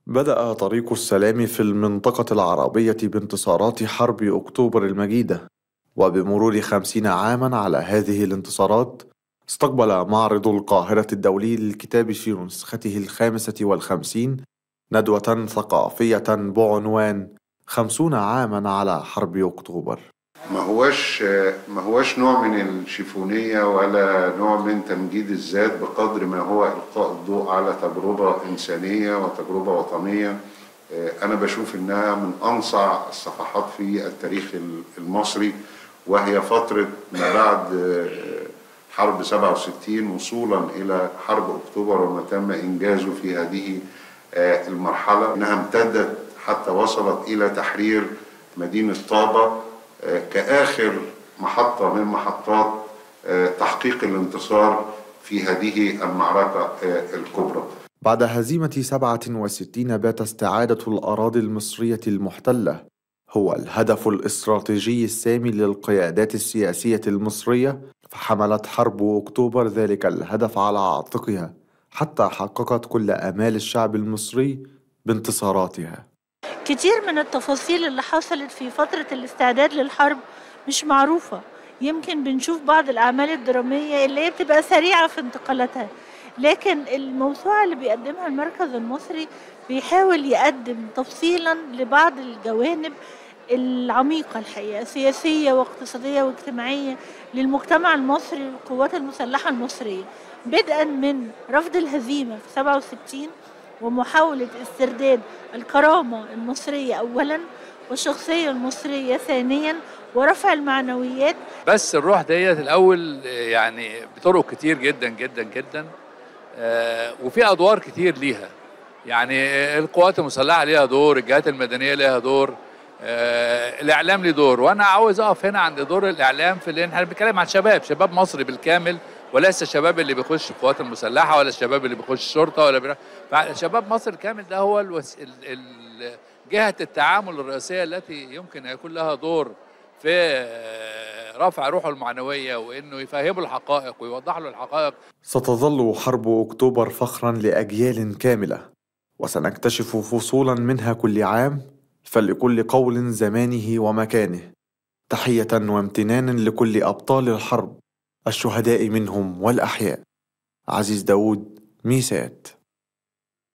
بدأ طريق السلام في المنطقة العربية بانتصارات حرب أكتوبر المجيدة وبمرور خمسين عاما على هذه الانتصارات استقبل معرض القاهرة الدولي للكتاب في نسخته الخامسة والخمسين ندوة ثقافية بعنوان خمسون عاما على حرب أكتوبر ما هوش ما هوش نوع من الشيفونية ولا نوع من تمجيد الذات بقدر ما هو إلقاء الضوء على تجربة إنسانية وتجربة وطنية أنا بشوف إنها من أنصع الصفحات في التاريخ المصري وهي فترة ما بعد حرب 67 وصولا إلى حرب أكتوبر وما تم إنجازه في هذه المرحلة إنها امتدت حتى وصلت إلى تحرير مدينة طابة كآخر محطة من محطات تحقيق الانتصار في هذه المعركة الكبرى بعد هزيمة 67 بات استعادة الأراضي المصرية المحتلة هو الهدف الاستراتيجي السامي للقيادات السياسية المصرية فحملت حرب أكتوبر ذلك الهدف على عاتقها حتى حققت كل آمال الشعب المصري بانتصاراتها كتير من التفاصيل اللي حصلت في فترة الاستعداد للحرب مش معروفة يمكن بنشوف بعض الأعمال الدرامية اللي هي بتبقى سريعة في انتقالاتها لكن الموسوعة اللي بيقدمها المركز المصري بيحاول يقدم تفصيلا لبعض الجوانب العميقة الحقيقة سياسية واقتصادية واجتماعية للمجتمع المصري والقوات المسلحة المصرية بدءا من رفض الهزيمة في 67 ومحاولة استرداد الكرامة المصرية أولا والشخصية المصرية ثانيا ورفع المعنويات بس الروح ديت الأول يعني بطرق كتير جدا جدا جدا آه وفي أدوار كتير ليها يعني القوات المسلحة ليها دور الجهات المدنية ليها دور آه الإعلام ليه دور وأنا عاوز أقف هنا عند دور الإعلام في لأن احنا بنتكلم عن شباب شباب مصري بالكامل وليس الشباب اللي بيخش القوات المسلحه ولا الشباب اللي بيخش الشرطه ولا بيرا... فشباب مصر الكامل ده هو الوس... ال... ال... جهه التعامل الرئيسيه التي يمكن يكون لها دور في رفع روحه المعنويه وانه يفهمه الحقائق ويوضح له الحقائق ستظل حرب اكتوبر فخرا لاجيال كامله وسنكتشف فصولا منها كل عام فلكل قول زمانه ومكانه تحيه وامتنانا لكل ابطال الحرب الشهداء منهم والأحياء عزيز داود ميسات